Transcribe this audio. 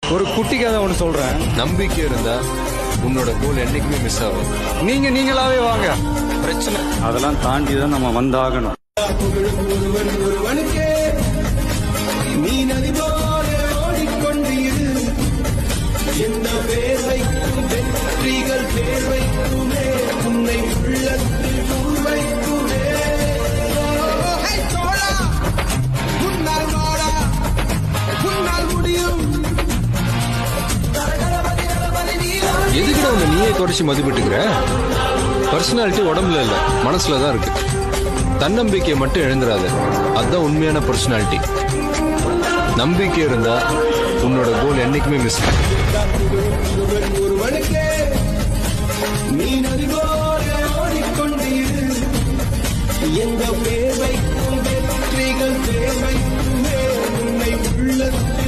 ஒரு குட்டி கதை ஒன்று சொல்றேன் நம்பிக்கை இருந்தா உன்னோட கோல் என்னைக்குமே மிஸ் ஆகும் நீங்க நீங்களாவே வாங்க பிரச்சனை அதெல்லாம் தாண்டி தான் நம்ம வந்தாகணும் நீ நதி போல ஓடிக்கொண்டு இரு எந்த பேர் வைக்கும் வெற்றிகள் பேர் வைக்குமே உன்னை உள்ளத்தில் உள் வைக்குமே ஓ, ஹே, சோழா உன்னால் வாழா உன்னால் முடியும் எதுக்குடா உன்னை நீயே குறைச்சி மதிப்பிட்டுக்கிற பர்சனாலிட்டி உடம்புல இல்ல மனசுல தான் இருக்கு தன்னம்பிக்கையை மட்டும் எழுந்துராத அதுதான் உண்மையான பர்சனாலிட்டி நம்பிக்கை இருந்தா உன்னோட கோல் என்னைக்குமே மிஸ் ஒருவனுக்கே நீ நதி போல ஓடிக்கொண்டு இரு எந்த பேர் வைக்கும் வெற்றிகள் பேர் வைக்குமே உன்னை உள்ளத்தில்